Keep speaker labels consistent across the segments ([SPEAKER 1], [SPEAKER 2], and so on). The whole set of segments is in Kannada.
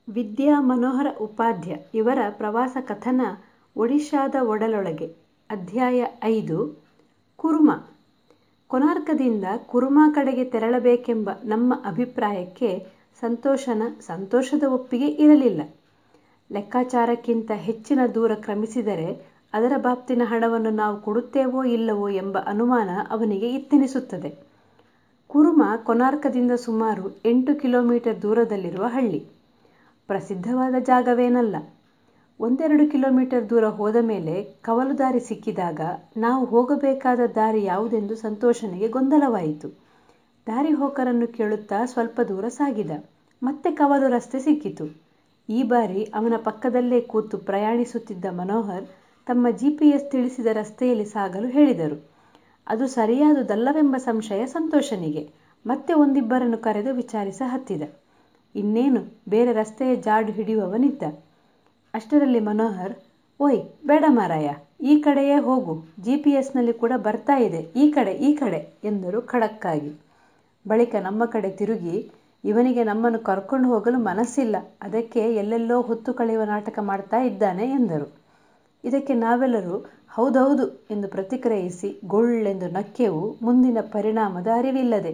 [SPEAKER 1] ವಿದ್ಯಾ ಮನೋಹರ ಉಪಾಧ್ಯ ಇವರ ಪ್ರವಾಸ ಕಥನ ಒಡಿಶಾದ ಒಡಲೊಳಗೆ ಅಧ್ಯಾಯ ಐದು ಕುರ್ಮ ಕೊನಾರ್ಕದಿಂದ ಕುರ್ಮಾ ಕಡೆಗೆ ತೆರಳಬೇಕೆಂಬ ನಮ್ಮ ಅಭಿಪ್ರಾಯಕ್ಕೆ ಸಂತೋಷನ ಸಂತೋಷದ ಒಪ್ಪಿಗೆ ಇರಲಿಲ್ಲ ಲೆಕ್ಕಾಚಾರಕ್ಕಿಂತ ಹೆಚ್ಚಿನ ದೂರ ಕ್ರಮಿಸಿದರೆ ಅದರ ಬಾಬ್ತಿನ ಹಣವನ್ನು ನಾವು ಕೊಡುತ್ತೇವೋ ಇಲ್ಲವೋ ಎಂಬ ಅನುಮಾನ ಅವನಿಗೆ ಇತ್ತೆನಿಸುತ್ತದೆ ಕುರ್ಮ ಕೊನಾರ್ಕದಿಂದ ಸುಮಾರು ಎಂಟು ಕಿಲೋಮೀಟರ್ ದೂರದಲ್ಲಿರುವ ಹಳ್ಳಿ ಪ್ರಸಿದ್ಧವಾದ ಜಾಗವೇನಲ್ಲ ಒಂದೆರಡು ಕಿಲೋಮೀಟರ್ ದೂರ ಹೋದ ಮೇಲೆ ಕವಲು ದಾರಿ ಸಿಕ್ಕಿದಾಗ ನಾವು ಹೋಗಬೇಕಾದ ದಾರಿ ಯಾವುದೆಂದು ಸಂತೋಷನಿಗೆ ಗೊಂದಲವಾಯಿತು ದಾರಿ ಹೋಕರನ್ನು ಕೇಳುತ್ತಾ ಸ್ವಲ್ಪ ದೂರ ಸಾಗಿದ ಮತ್ತೆ ಕವಲು ರಸ್ತೆ ಸಿಕ್ಕಿತು ಈ ಬಾರಿ ಅವನ ಪಕ್ಕದಲ್ಲೇ ಕೂತು ಪ್ರಯಾಣಿಸುತ್ತಿದ್ದ ಮನೋಹರ್ ತಮ್ಮ ಜಿ ಪಿ ಎಸ್ ತಿಳಿಸಿದ ರಸ್ತೆಯಲ್ಲಿ ಸಾಗಲು ಹೇಳಿದರು ಅದು ಸರಿಯಾದುದಲ್ಲವೆಂಬ ಸಂಶಯ ಸಂತೋಷನಿಗೆ ಮತ್ತೆ ಒಂದಿಬ್ಬರನ್ನು ಕರೆದು ವಿಚಾರಿಸ ಹತ್ತಿದ ಇನ್ನೇನು ಬೇರೆ ರಸ್ತೆಯ ಜಾಡು ಹಿಡಿಯುವವನಿದ್ದ ಅಷ್ಟರಲ್ಲಿ ಮನೋಹರ್ ಓಯ್ ಬೇಡ ಮಾರಾಯ ಈ ಕಡೆಯೇ ಹೋಗು ಜಿ ಪಿ ಎಸ್ನಲ್ಲಿ ಕೂಡ ಬರ್ತಾ ಇದೆ ಈ ಕಡೆ ಈ ಕಡೆ ಎಂದರು ಖಡಕ್ಕಾಗಿ ಬಳಿಕ ನಮ್ಮ ಕಡೆ ತಿರುಗಿ ಇವನಿಗೆ ನಮ್ಮನ್ನು ಕರ್ಕೊಂಡು ಹೋಗಲು ಮನಸ್ಸಿಲ್ಲ ಅದಕ್ಕೆ ಎಲ್ಲೆಲ್ಲೋ ಹೊತ್ತು ಕಳೆಯುವ ನಾಟಕ ಮಾಡ್ತಾ ಇದ್ದಾನೆ ಎಂದರು ಇದಕ್ಕೆ ನಾವೆಲ್ಲರೂ ಹೌದೌದು ಎಂದು ಪ್ರತಿಕ್ರಿಯಿಸಿ ಗೊಳ್ಳೆಂದು ನಕ್ಕೆವು ಮುಂದಿನ ಪರಿಣಾಮದ ಅರಿವಿಲ್ಲದೆ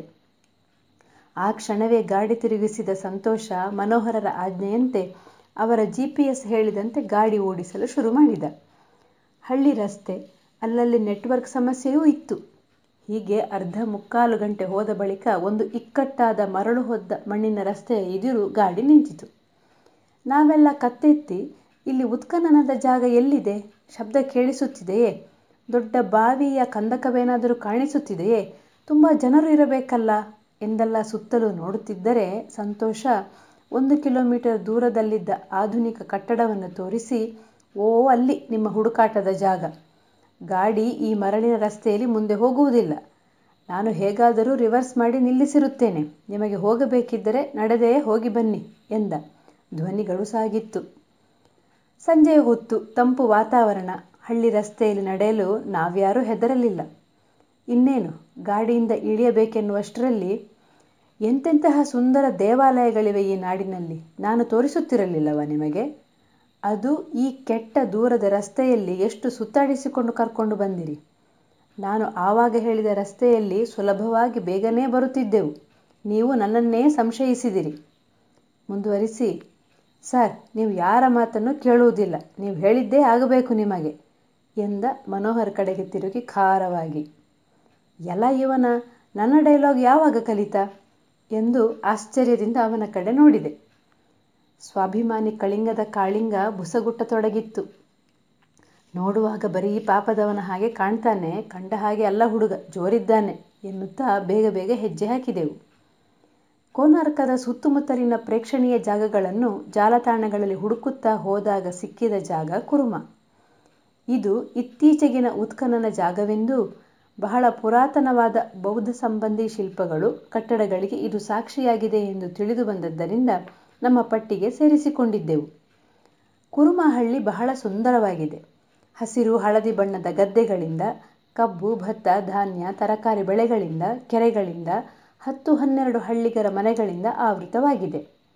[SPEAKER 1] ಆ ಕ್ಷಣವೇ ಗಾಡಿ ತಿರುಗಿಸಿದ ಸಂತೋಷ ಮನೋಹರರ ಆಜ್ಞೆಯಂತೆ ಅವರ ಜಿ ಪಿ ಎಸ್ ಹೇಳಿದಂತೆ ಗಾಡಿ ಓಡಿಸಲು ಶುರು ಮಾಡಿದ ಹಳ್ಳಿ ರಸ್ತೆ ಅಲ್ಲಲ್ಲಿ ನೆಟ್ವರ್ಕ್ ಸಮಸ್ಯೆಯೂ ಇತ್ತು ಹೀಗೆ ಅರ್ಧ ಮುಕ್ಕಾಲು ಗಂಟೆ ಹೋದ ಬಳಿಕ ಒಂದು ಇಕ್ಕಟ್ಟಾದ ಮರಳು ಹೊದ್ದ ಮಣ್ಣಿನ ರಸ್ತೆಯ ಎದುರು ಗಾಡಿ ನಿಂತಿತು ನಾವೆಲ್ಲ ಕತ್ತೆತ್ತಿ ಇಲ್ಲಿ ಉತ್ಖನನದ ಜಾಗ ಎಲ್ಲಿದೆ ಶಬ್ದ ಕೇಳಿಸುತ್ತಿದೆಯೇ ದೊಡ್ಡ ಬಾವಿಯ ಕಂದಕವೇನಾದರೂ ಕಾಣಿಸುತ್ತಿದೆಯೇ ತುಂಬ ಜನರು ಇರಬೇಕಲ್ಲ ಎಂದೆಲ್ಲ ಸುತ್ತಲೂ ನೋಡುತ್ತಿದ್ದರೆ ಸಂತೋಷ ಒಂದು ಕಿಲೋಮೀಟರ್ ದೂರದಲ್ಲಿದ್ದ ಆಧುನಿಕ ಕಟ್ಟಡವನ್ನು ತೋರಿಸಿ ಓ ಅಲ್ಲಿ ನಿಮ್ಮ ಹುಡುಕಾಟದ ಜಾಗ ಗಾಡಿ ಈ ಮರಳಿನ ರಸ್ತೆಯಲ್ಲಿ ಮುಂದೆ ಹೋಗುವುದಿಲ್ಲ ನಾನು ಹೇಗಾದರೂ ರಿವರ್ಸ್ ಮಾಡಿ ನಿಲ್ಲಿಸಿರುತ್ತೇನೆ ನಿಮಗೆ ಹೋಗಬೇಕಿದ್ದರೆ ನಡೆದೇ ಹೋಗಿ ಬನ್ನಿ ಎಂದ ಧ್ವನಿಗಳು ಸಾಗಿತ್ತು ಸಂಜೆಯ ಹೊತ್ತು ತಂಪು ವಾತಾವರಣ ಹಳ್ಳಿ ರಸ್ತೆಯಲ್ಲಿ ನಡೆಯಲು ನಾವ್ಯಾರೂ ಹೆದರಲಿಲ್ಲ ಇನ್ನೇನು ಗಾಡಿಯಿಂದ ಇಳಿಯಬೇಕೆನ್ನುವಷ್ಟರಲ್ಲಿ ಎಂತೆಂತಹ ಸುಂದರ ದೇವಾಲಯಗಳಿವೆ ಈ ನಾಡಿನಲ್ಲಿ ನಾನು ತೋರಿಸುತ್ತಿರಲಿಲ್ಲವ ನಿಮಗೆ ಅದು ಈ ಕೆಟ್ಟ ದೂರದ ರಸ್ತೆಯಲ್ಲಿ ಎಷ್ಟು ಸುತ್ತಾಡಿಸಿಕೊಂಡು ಕರ್ಕೊಂಡು ಬಂದಿರಿ ನಾನು ಆವಾಗ ಹೇಳಿದ ರಸ್ತೆಯಲ್ಲಿ ಸುಲಭವಾಗಿ ಬೇಗನೆ ಬರುತ್ತಿದ್ದೆವು ನೀವು ನನ್ನನ್ನೇ ಸಂಶಯಿಸಿದಿರಿ ಮುಂದುವರಿಸಿ ಸರ್ ನೀವು ಯಾರ ಮಾತನ್ನು ಕೇಳುವುದಿಲ್ಲ ನೀವು ಹೇಳಿದ್ದೇ ಆಗಬೇಕು ನಿಮಗೆ ಎಂದ ಮನೋಹರ್ ಕಡೆಗೆ ತಿರುಗಿ ಖಾರವಾಗಿ ಎಲ್ಲ ಇವನ ನನ್ನ ಡೈಲಾಗ್ ಯಾವಾಗ ಕಲಿತ ಎಂದು ಆಶ್ಚರ್ಯದಿಂದ ಅವನ ಕಡೆ ನೋಡಿದೆ ಸ್ವಾಭಿಮಾನಿ ಕಳಿಂಗದ ಕಾಳಿಂಗ ಬುಸಗುಟ್ಟತೊಡಗಿತ್ತು ನೋಡುವಾಗ ಬರೀ ಪಾಪದವನ ಹಾಗೆ ಕಾಣ್ತಾನೆ ಕಂಡ ಹಾಗೆ ಅಲ್ಲ ಹುಡುಗ ಜೋರಿದ್ದಾನೆ ಎನ್ನುತ್ತಾ ಬೇಗ ಬೇಗ ಹೆಜ್ಜೆ ಹಾಕಿದೆವು ಕೋನಾರ್ಕದ ಸುತ್ತಮುತ್ತಲಿನ ಪ್ರೇಕ್ಷಣೀಯ ಜಾಗಗಳನ್ನು ಜಾಲತಾಣಗಳಲ್ಲಿ ಹುಡುಕುತ್ತಾ ಹೋದಾಗ ಸಿಕ್ಕಿದ ಜಾಗ ಕುರುಮ ಇದು ಇತ್ತೀಚೆಗಿನ ಉತ್ಖನನ ಜಾಗವೆಂದು ಬಹಳ ಪುರಾತನವಾದ ಬೌದ್ಧ ಸಂಬಂಧಿ ಶಿಲ್ಪಗಳು ಕಟ್ಟಡಗಳಿಗೆ ಇದು ಸಾಕ್ಷಿಯಾಗಿದೆ ಎಂದು ತಿಳಿದು ಬಂದದ್ದರಿಂದ ನಮ್ಮ ಪಟ್ಟಿಗೆ ಸೇರಿಸಿಕೊಂಡಿದ್ದೆವು ಕುರುಮಹಳ್ಳಿ ಬಹಳ ಸುಂದರವಾಗಿದೆ ಹಸಿರು ಹಳದಿ ಬಣ್ಣದ ಗದ್ದೆಗಳಿಂದ ಕಬ್ಬು ಭತ್ತ ಧಾನ್ಯ ತರಕಾರಿ ಬೆಳೆಗಳಿಂದ ಕೆರೆಗಳಿಂದ ಹತ್ತು ಹನ್ನೆರಡು ಹಳ್ಳಿಗರ ಮನೆಗಳಿಂದ ಆವೃತವಾಗಿದೆ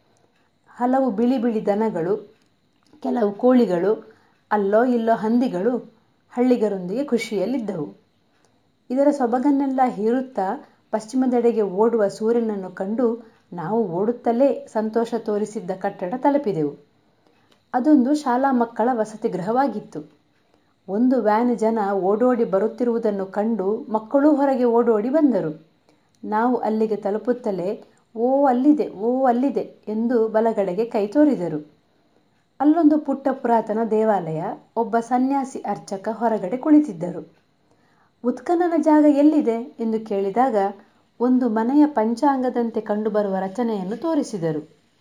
[SPEAKER 1] ಹಲವು ಬಿಳಿ ಬಿಳಿ ದನಗಳು ಕೆಲವು ಕೋಳಿಗಳು ಅಲ್ಲೋ ಇಲ್ಲೋ ಹಂದಿಗಳು ಹಳ್ಳಿಗರೊಂದಿಗೆ ಖುಷಿಯಲ್ಲಿದ್ದವು ಇದರ ಸೊಬಗನ್ನೆಲ್ಲ ಹೀರುತ್ತಾ ಪಶ್ಚಿಮದೆಡೆಗೆ ಓಡುವ ಸೂರ್ಯನನ್ನು ಕಂಡು ನಾವು ಓಡುತ್ತಲೇ ಸಂತೋಷ ತೋರಿಸಿದ್ದ ಕಟ್ಟಡ ತಲುಪಿದೆವು ಅದೊಂದು ಶಾಲಾ ಮಕ್ಕಳ ವಸತಿ ಗೃಹವಾಗಿತ್ತು ಒಂದು ವ್ಯಾನ್ ಜನ ಓಡೋಡಿ ಬರುತ್ತಿರುವುದನ್ನು ಕಂಡು ಮಕ್ಕಳೂ ಹೊರಗೆ ಓಡೋಡಿ ಬಂದರು ನಾವು ಅಲ್ಲಿಗೆ ತಲುಪುತ್ತಲೇ ಓ ಅಲ್ಲಿದೆ ಓ ಅಲ್ಲಿದೆ ಎಂದು ಬಲಗಡೆಗೆ ಕೈ ತೋರಿದರು ಅಲ್ಲೊಂದು ಪುಟ್ಟ ಪುರಾತನ ದೇವಾಲಯ ಒಬ್ಬ ಸನ್ಯಾಸಿ ಅರ್ಚಕ ಹೊರಗಡೆ ಕುಳಿತಿದ್ದರು ಉತ್ಖನನ ಜಾಗ ಎಲ್ಲಿದೆ ಎಂದು ಕೇಳಿದಾಗ ಒಂದು ಮನೆಯ ಪಂಚಾಂಗದಂತೆ ಕಂಡುಬರುವ ರಚನೆಯನ್ನು ತೋರಿಸಿದರು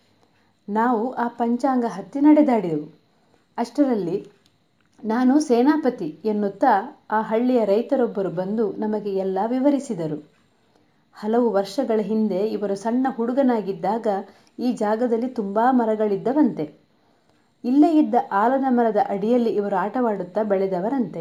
[SPEAKER 1] ನಾವು ಆ ಪಂಚಾಂಗ ಹತ್ತಿ ನಡೆದಾಡಿದೆವು ಅಷ್ಟರಲ್ಲಿ ನಾನು ಸೇನಾಪತಿ ಎನ್ನುತ್ತಾ ಆ ಹಳ್ಳಿಯ ರೈತರೊಬ್ಬರು ಬಂದು ನಮಗೆ ಎಲ್ಲ ವಿವರಿಸಿದರು ಹಲವು ವರ್ಷಗಳ ಹಿಂದೆ ಇವರು ಸಣ್ಣ ಹುಡುಗನಾಗಿದ್ದಾಗ ಈ ಜಾಗದಲ್ಲಿ ತುಂಬ ಮರಗಳಿದ್ದವಂತೆ ಇಲ್ಲೇ ಇದ್ದ ಆಲದ ಮರದ ಅಡಿಯಲ್ಲಿ ಇವರು ಆಟವಾಡುತ್ತಾ ಬೆಳೆದವರಂತೆ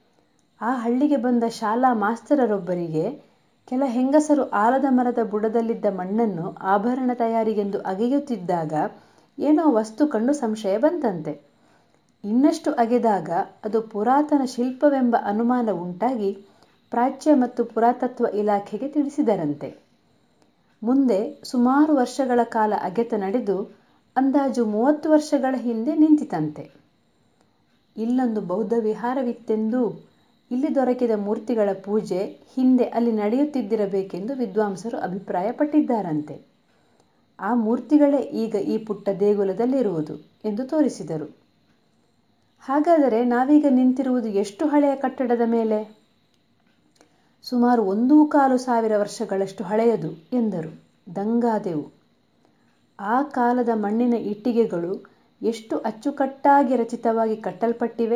[SPEAKER 1] ಆ ಹಳ್ಳಿಗೆ ಬಂದ ಶಾಲಾ ಮಾಸ್ತರರೊಬ್ಬರಿಗೆ ಕೆಲ ಹೆಂಗಸರು ಆಲದ ಮರದ ಬುಡದಲ್ಲಿದ್ದ ಮಣ್ಣನ್ನು ಆಭರಣ ತಯಾರಿಗೆಂದು ಅಗೆಯುತ್ತಿದ್ದಾಗ ಏನೋ ವಸ್ತು ಕಂಡು ಸಂಶಯ ಬಂತಂತೆ ಇನ್ನಷ್ಟು ಅಗೆದಾಗ ಅದು ಪುರಾತನ ಶಿಲ್ಪವೆಂಬ ಅನುಮಾನ ಉಂಟಾಗಿ ಪ್ರಾಚ್ಯ ಮತ್ತು ಪುರಾತತ್ವ ಇಲಾಖೆಗೆ ತಿಳಿಸಿದರಂತೆ ಮುಂದೆ ಸುಮಾರು ವರ್ಷಗಳ ಕಾಲ ಅಗೆತ ನಡೆದು ಅಂದಾಜು ಮೂವತ್ತು ವರ್ಷಗಳ ಹಿಂದೆ ನಿಂತಿತಂತೆ ಇಲ್ಲೊಂದು ಬೌದ್ಧ ವಿಹಾರವಿತ್ತೆಂದೂ ಇಲ್ಲಿ ದೊರಕಿದ ಮೂರ್ತಿಗಳ ಪೂಜೆ ಹಿಂದೆ ಅಲ್ಲಿ ನಡೆಯುತ್ತಿದ್ದಿರಬೇಕೆಂದು ವಿದ್ವಾಂಸರು ಅಭಿಪ್ರಾಯಪಟ್ಟಿದ್ದಾರಂತೆ ಆ ಮೂರ್ತಿಗಳೇ ಈಗ ಈ ಪುಟ್ಟ ದೇಗುಲದಲ್ಲಿರುವುದು ಎಂದು ತೋರಿಸಿದರು ಹಾಗಾದರೆ ನಾವೀಗ ನಿಂತಿರುವುದು ಎಷ್ಟು ಹಳೆಯ ಕಟ್ಟಡದ ಮೇಲೆ ಸುಮಾರು ಒಂದೂ ಕಾಲು ಸಾವಿರ ವರ್ಷಗಳಷ್ಟು ಹಳೆಯದು ಎಂದರು ದಂಗಾದೆವು ಆ ಕಾಲದ ಮಣ್ಣಿನ ಇಟ್ಟಿಗೆಗಳು ಎಷ್ಟು ಅಚ್ಚುಕಟ್ಟಾಗಿ ರಚಿತವಾಗಿ ಕಟ್ಟಲ್ಪಟ್ಟಿವೆ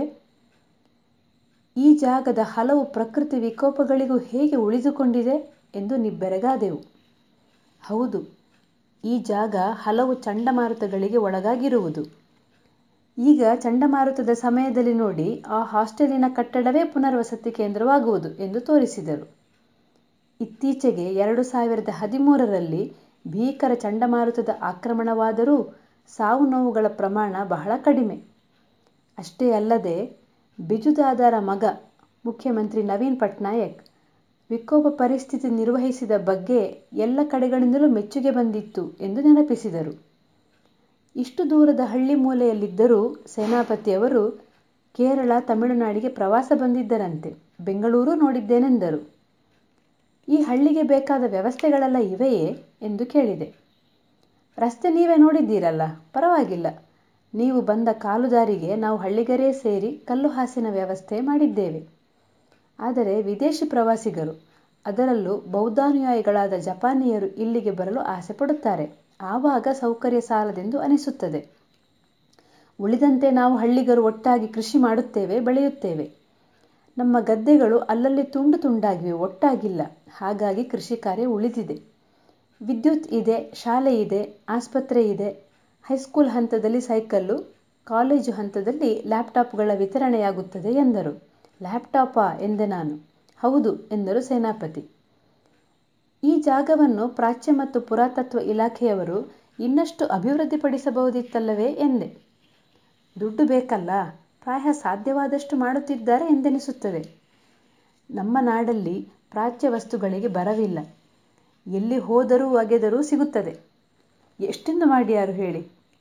[SPEAKER 1] ಈ ಜಾಗದ ಹಲವು ಪ್ರಕೃತಿ ವಿಕೋಪಗಳಿಗೂ ಹೇಗೆ ಉಳಿದುಕೊಂಡಿದೆ ಎಂದು ನಿಬ್ಬೆರಗಾದೆವು ಹೌದು ಈ ಜಾಗ ಹಲವು ಚಂಡಮಾರುತಗಳಿಗೆ ಒಳಗಾಗಿರುವುದು ಈಗ ಚಂಡಮಾರುತದ ಸಮಯದಲ್ಲಿ ನೋಡಿ ಆ ಹಾಸ್ಟೆಲಿನ ಕಟ್ಟಡವೇ ಪುನರ್ವಸತಿ ಕೇಂದ್ರವಾಗುವುದು ಎಂದು ತೋರಿಸಿದರು ಇತ್ತೀಚೆಗೆ ಎರಡು ಸಾವಿರದ ಹದಿಮೂರರಲ್ಲಿ ಭೀಕರ ಚಂಡಮಾರುತದ ಆಕ್ರಮಣವಾದರೂ ಸಾವು ನೋವುಗಳ ಪ್ರಮಾಣ ಬಹಳ ಕಡಿಮೆ ಅಷ್ಟೇ ಅಲ್ಲದೆ ಬಿಜುದಾದರ ಮಗ ಮುಖ್ಯಮಂತ್ರಿ ನವೀನ್ ಪಟ್ನಾಯಕ್ ವಿಕೋಪ ಪರಿಸ್ಥಿತಿ ನಿರ್ವಹಿಸಿದ ಬಗ್ಗೆ ಎಲ್ಲ ಕಡೆಗಳಿಂದಲೂ ಮೆಚ್ಚುಗೆ ಬಂದಿತ್ತು ಎಂದು ನೆನಪಿಸಿದರು ಇಷ್ಟು ದೂರದ ಹಳ್ಳಿ ಮೂಲೆಯಲ್ಲಿದ್ದರೂ ಸೇನಾಪತಿಯವರು ಕೇರಳ ತಮಿಳುನಾಡಿಗೆ ಪ್ರವಾಸ ಬಂದಿದ್ದರಂತೆ ಬೆಂಗಳೂರು ನೋಡಿದ್ದೇನೆಂದರು ಈ ಹಳ್ಳಿಗೆ ಬೇಕಾದ ವ್ಯವಸ್ಥೆಗಳೆಲ್ಲ ಇವೆಯೇ ಎಂದು ಕೇಳಿದೆ ರಸ್ತೆ ನೀವೇ ನೋಡಿದ್ದೀರಲ್ಲ ಪರವಾಗಿಲ್ಲ ನೀವು ಬಂದ ಕಾಲುದಾರಿಗೆ ನಾವು ಹಳ್ಳಿಗರೇ ಸೇರಿ ಕಲ್ಲು ಹಾಸಿನ ವ್ಯವಸ್ಥೆ ಮಾಡಿದ್ದೇವೆ ಆದರೆ ವಿದೇಶಿ ಪ್ರವಾಸಿಗರು ಅದರಲ್ಲೂ ಬೌದ್ಧಾನುಯಾಯಿಗಳಾದ ಜಪಾನಿಯರು ಇಲ್ಲಿಗೆ ಬರಲು ಆಸೆ ಪಡುತ್ತಾರೆ ಆವಾಗ ಸೌಕರ್ಯ ಸಾಲದೆಂದು ಅನಿಸುತ್ತದೆ ಉಳಿದಂತೆ ನಾವು ಹಳ್ಳಿಗರು ಒಟ್ಟಾಗಿ ಕೃಷಿ ಮಾಡುತ್ತೇವೆ ಬೆಳೆಯುತ್ತೇವೆ ನಮ್ಮ ಗದ್ದೆಗಳು ಅಲ್ಲಲ್ಲಿ ತುಂಡು ತುಂಡಾಗಿವೆ ಒಟ್ಟಾಗಿಲ್ಲ ಹಾಗಾಗಿ ಕೃಷಿ ಕಾರ್ಯ ಉಳಿದಿದೆ ವಿದ್ಯುತ್ ಇದೆ ಶಾಲೆ ಇದೆ ಆಸ್ಪತ್ರೆ ಇದೆ ಹೈಸ್ಕೂಲ್ ಹಂತದಲ್ಲಿ ಸೈಕಲ್ಲು ಕಾಲೇಜು ಹಂತದಲ್ಲಿ ಲ್ಯಾಪ್ಟಾಪ್ಗಳ ವಿತರಣೆಯಾಗುತ್ತದೆ ಎಂದರು ಲ್ಯಾಪ್ಟಾಪಾ ಎಂದೆ ನಾನು ಹೌದು ಎಂದರು ಸೇನಾಪತಿ ಈ ಜಾಗವನ್ನು ಪ್ರಾಚ್ಯ ಮತ್ತು ಪುರಾತತ್ವ ಇಲಾಖೆಯವರು ಇನ್ನಷ್ಟು ಅಭಿವೃದ್ಧಿಪಡಿಸಬಹುದಿತ್ತಲ್ಲವೇ ಎಂದೆ ದುಡ್ಡು ಬೇಕಲ್ಲ ಪ್ರಾಯ ಸಾಧ್ಯವಾದಷ್ಟು ಮಾಡುತ್ತಿದ್ದಾರೆ ಎಂದೆನಿಸುತ್ತದೆ ನಮ್ಮ ನಾಡಲ್ಲಿ ಪ್ರಾಚ್ಯ ವಸ್ತುಗಳಿಗೆ ಬರವಿಲ್ಲ ಎಲ್ಲಿ ಹೋದರೂ ಅಗೆದರೂ ಸಿಗುತ್ತದೆ ಎಷ್ಟೆಂದು ಮಾಡಿಯಾರು ಹೇಳಿ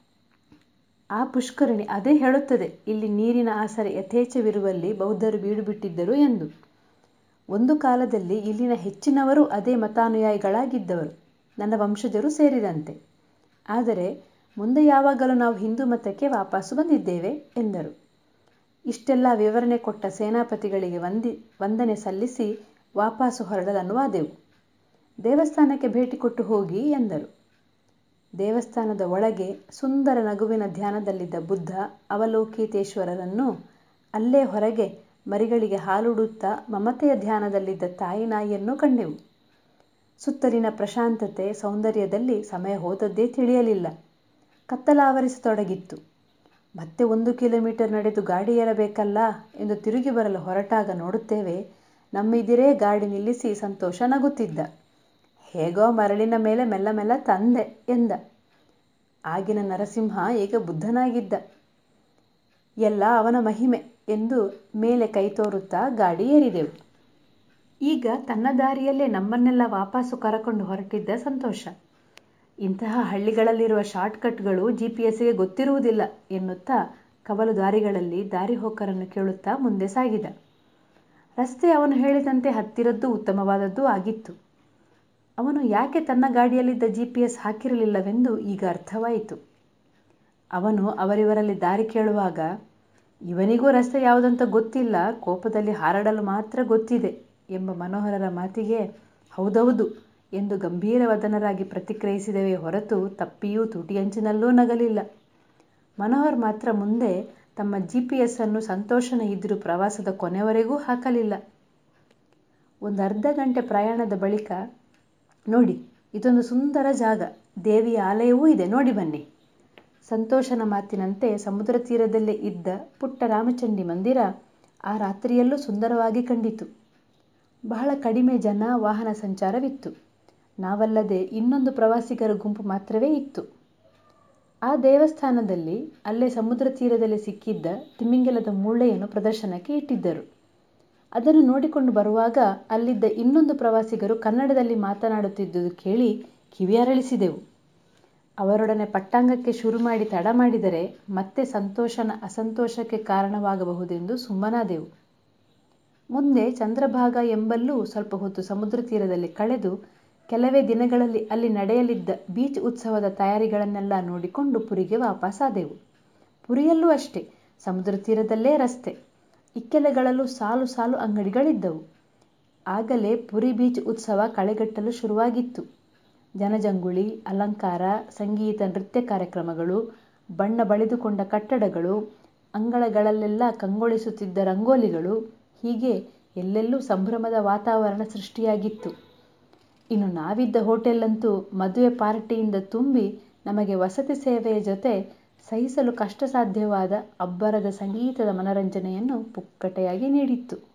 [SPEAKER 1] ಆ ಪುಷ್ಕರಣಿ ಅದೇ ಹೇಳುತ್ತದೆ ಇಲ್ಲಿ ನೀರಿನ ಆಸರೆ ಯಥೇಚ್ಛವಿರುವಲ್ಲಿ ಬೌದ್ಧರು ಬೀಡು ಬಿಟ್ಟಿದ್ದರು ಎಂದು ಒಂದು ಕಾಲದಲ್ಲಿ ಇಲ್ಲಿನ ಹೆಚ್ಚಿನವರು ಅದೇ ಮತಾನುಯಾಯಿಗಳಾಗಿದ್ದವರು ನನ್ನ ವಂಶಜರು ಸೇರಿದಂತೆ ಆದರೆ ಮುಂದೆ ಯಾವಾಗಲೂ ನಾವು ಹಿಂದೂ ಮತಕ್ಕೆ ವಾಪಸ್ಸು ಬಂದಿದ್ದೇವೆ ಎಂದರು ಇಷ್ಟೆಲ್ಲ ವಿವರಣೆ ಕೊಟ್ಟ ಸೇನಾಪತಿಗಳಿಗೆ ವಂದಿ ವಂದನೆ ಸಲ್ಲಿಸಿ ವಾಪಸ್ಸು ಹೊರಡಲನುವಾದೆವು ದೇವಸ್ಥಾನಕ್ಕೆ ಭೇಟಿ ಕೊಟ್ಟು ಹೋಗಿ ಎಂದರು ದೇವಸ್ಥಾನದ ಒಳಗೆ ಸುಂದರ ನಗುವಿನ ಧ್ಯಾನದಲ್ಲಿದ್ದ ಬುದ್ಧ ಅವಲೋಕಿತೇಶ್ವರರನ್ನು ಅಲ್ಲೇ ಹೊರಗೆ ಮರಿಗಳಿಗೆ ಹಾಲುಡುತ್ತಾ ಮಮತೆಯ ಧ್ಯಾನದಲ್ಲಿದ್ದ ತಾಯಿ ನಾಯಿಯನ್ನು ಕಂಡೆವು ಸುತ್ತಲಿನ ಪ್ರಶಾಂತತೆ ಸೌಂದರ್ಯದಲ್ಲಿ ಸಮಯ ಹೋದದ್ದೇ ತಿಳಿಯಲಿಲ್ಲ ಕತ್ತಲಾವರಿಸತೊಡಗಿತ್ತು ಮತ್ತೆ ಒಂದು ಕಿಲೋಮೀಟರ್ ನಡೆದು ಗಾಡಿ ಏರಬೇಕಲ್ಲ ಎಂದು ತಿರುಗಿ ಬರಲು ಹೊರಟಾಗ ನೋಡುತ್ತೇವೆ ನಮ್ಮಿದಿರೇ ಗಾಡಿ ನಿಲ್ಲಿಸಿ ಸಂತೋಷ ನಗುತ್ತಿದ್ದ ಹೇಗೋ ಮರಳಿನ ಮೇಲೆ ಮೆಲ್ಲ ಮೆಲ್ಲ ತಂದೆ ಎಂದ ಆಗಿನ ನರಸಿಂಹ ಈಗ ಬುದ್ಧನಾಗಿದ್ದ ಎಲ್ಲ ಅವನ ಮಹಿಮೆ ಎಂದು ಮೇಲೆ ಕೈ ತೋರುತ್ತಾ ಗಾಡಿ ಏರಿದೆವು ಈಗ ತನ್ನ ದಾರಿಯಲ್ಲೇ ನಮ್ಮನ್ನೆಲ್ಲ ವಾಪಸ್ಸು ಕರಕೊಂಡು ಹೊರಟಿದ್ದ ಸಂತೋಷ ಇಂತಹ ಹಳ್ಳಿಗಳಲ್ಲಿರುವ ಶಾರ್ಟ್ಕಟ್ಗಳು ಜಿ ಪಿ ಎಸ್ಗೆ ಗೊತ್ತಿರುವುದಿಲ್ಲ ಎನ್ನುತ್ತಾ ಕವಲು ದಾರಿಗಳಲ್ಲಿ ದಾರಿ ಹೋಕರನ್ನು ಕೇಳುತ್ತಾ ಮುಂದೆ ಸಾಗಿದ ರಸ್ತೆ ಅವನು ಹೇಳಿದಂತೆ ಹತ್ತಿರದ್ದು ಉತ್ತಮವಾದದ್ದು ಆಗಿತ್ತು ಅವನು ಯಾಕೆ ತನ್ನ ಗಾಡಿಯಲ್ಲಿದ್ದ ಜಿ ಪಿ ಎಸ್ ಹಾಕಿರಲಿಲ್ಲವೆಂದು ಈಗ ಅರ್ಥವಾಯಿತು ಅವನು ಅವರಿವರಲ್ಲಿ ದಾರಿ ಕೇಳುವಾಗ ಇವನಿಗೂ ರಸ್ತೆ ಯಾವುದಂತ ಗೊತ್ತಿಲ್ಲ ಕೋಪದಲ್ಲಿ ಹಾರಾಡಲು ಮಾತ್ರ ಗೊತ್ತಿದೆ ಎಂಬ ಮನೋಹರರ ಮಾತಿಗೆ ಹೌದೌದು ಎಂದು ಗಂಭೀರವದನರಾಗಿ ಪ್ರತಿಕ್ರಿಯಿಸಿದವೇ ಹೊರತು ತಪ್ಪಿಯೂ ತುಟಿಯಂಚಿನಲ್ಲೂ ನಗಲಿಲ್ಲ ಮನೋಹರ್ ಮಾತ್ರ ಮುಂದೆ ತಮ್ಮ ಜಿ ಪಿ ಎಸ್ ಅನ್ನು ಸಂತೋಷನ ಇದ್ದರೂ ಪ್ರವಾಸದ ಕೊನೆವರೆಗೂ ಹಾಕಲಿಲ್ಲ ಒಂದು ಅರ್ಧ ಗಂಟೆ ಪ್ರಯಾಣದ ಬಳಿಕ ನೋಡಿ ಇದೊಂದು ಸುಂದರ ಜಾಗ ದೇವಿಯ ಆಲಯವೂ ಇದೆ ನೋಡಿ ಬನ್ನಿ ಸಂತೋಷನ ಮಾತಿನಂತೆ ಸಮುದ್ರ ತೀರದಲ್ಲೇ ಇದ್ದ ಪುಟ್ಟ ರಾಮಚಂಡಿ ಮಂದಿರ ಆ ರಾತ್ರಿಯಲ್ಲೂ ಸುಂದರವಾಗಿ ಕಂಡಿತು ಬಹಳ ಕಡಿಮೆ ಜನ ವಾಹನ ಸಂಚಾರವಿತ್ತು ನಾವಲ್ಲದೆ ಇನ್ನೊಂದು ಪ್ರವಾಸಿಗರ ಗುಂಪು ಮಾತ್ರವೇ ಇತ್ತು ಆ ದೇವಸ್ಥಾನದಲ್ಲಿ ಅಲ್ಲೇ ಸಮುದ್ರ ತೀರದಲ್ಲಿ ಸಿಕ್ಕಿದ್ದ ತಿಮಿಂಗಲದ ಮೂಳೆಯನ್ನು ಪ್ರದರ್ಶನಕ್ಕೆ ಇಟ್ಟಿದ್ದರು ಅದನ್ನು ನೋಡಿಕೊಂಡು ಬರುವಾಗ ಅಲ್ಲಿದ್ದ ಇನ್ನೊಂದು ಪ್ರವಾಸಿಗರು ಕನ್ನಡದಲ್ಲಿ ಮಾತನಾಡುತ್ತಿದ್ದುದು ಕೇಳಿ ಕಿವಿಯರಳಿಸಿದೆವು ಅವರೊಡನೆ ಪಟ್ಟಾಂಗಕ್ಕೆ ಶುರು ಮಾಡಿ ತಡ ಮಾಡಿದರೆ ಮತ್ತೆ ಸಂತೋಷನ ಅಸಂತೋಷಕ್ಕೆ ಕಾರಣವಾಗಬಹುದೆಂದು ಸುಮ್ಮನಾದೆವು ಮುಂದೆ ಚಂದ್ರಭಾಗ ಎಂಬಲ್ಲೂ ಸ್ವಲ್ಪ ಹೊತ್ತು ಸಮುದ್ರ ತೀರದಲ್ಲಿ ಕಳೆದು ಕೆಲವೇ ದಿನಗಳಲ್ಲಿ ಅಲ್ಲಿ ನಡೆಯಲಿದ್ದ ಬೀಚ್ ಉತ್ಸವದ ತಯಾರಿಗಳನ್ನೆಲ್ಲ ನೋಡಿಕೊಂಡು ಪುರಿಗೆ ವಾಪಸ್ಸಾದೆವು ಪುರಿಯಲ್ಲೂ ಅಷ್ಟೇ ಸಮುದ್ರ ತೀರದಲ್ಲೇ ರಸ್ತೆ ಇಕ್ಕೆಲೆಗಳಲ್ಲೂ ಸಾಲು ಸಾಲು ಅಂಗಡಿಗಳಿದ್ದವು ಆಗಲೇ ಪುರಿ ಬೀಚ್ ಉತ್ಸವ ಕಳೆಗಟ್ಟಲು ಶುರುವಾಗಿತ್ತು ಜನಜಂಗುಳಿ ಅಲಂಕಾರ ಸಂಗೀತ ನೃತ್ಯ ಕಾರ್ಯಕ್ರಮಗಳು ಬಣ್ಣ ಬಳಿದುಕೊಂಡ ಕಟ್ಟಡಗಳು ಅಂಗಳಗಳಲ್ಲೆಲ್ಲ ಕಂಗೊಳಿಸುತ್ತಿದ್ದ ರಂಗೋಲಿಗಳು ಹೀಗೆ ಎಲ್ಲೆಲ್ಲೂ ಸಂಭ್ರಮದ ವಾತಾವರಣ ಸೃಷ್ಟಿಯಾಗಿತ್ತು ಇನ್ನು ನಾವಿದ್ದ ಹೋಟೆಲ್ಲಂತೂ ಮದುವೆ ಪಾರ್ಟಿಯಿಂದ ತುಂಬಿ ನಮಗೆ ವಸತಿ ಸೇವೆಯ ಜೊತೆ ಸಹಿಸಲು ಕಷ್ಟಸಾಧ್ಯವಾದ ಅಬ್ಬರದ ಸಂಗೀತದ ಮನರಂಜನೆಯನ್ನು ಪುಕ್ಕಟೆಯಾಗಿ ನೀಡಿತ್ತು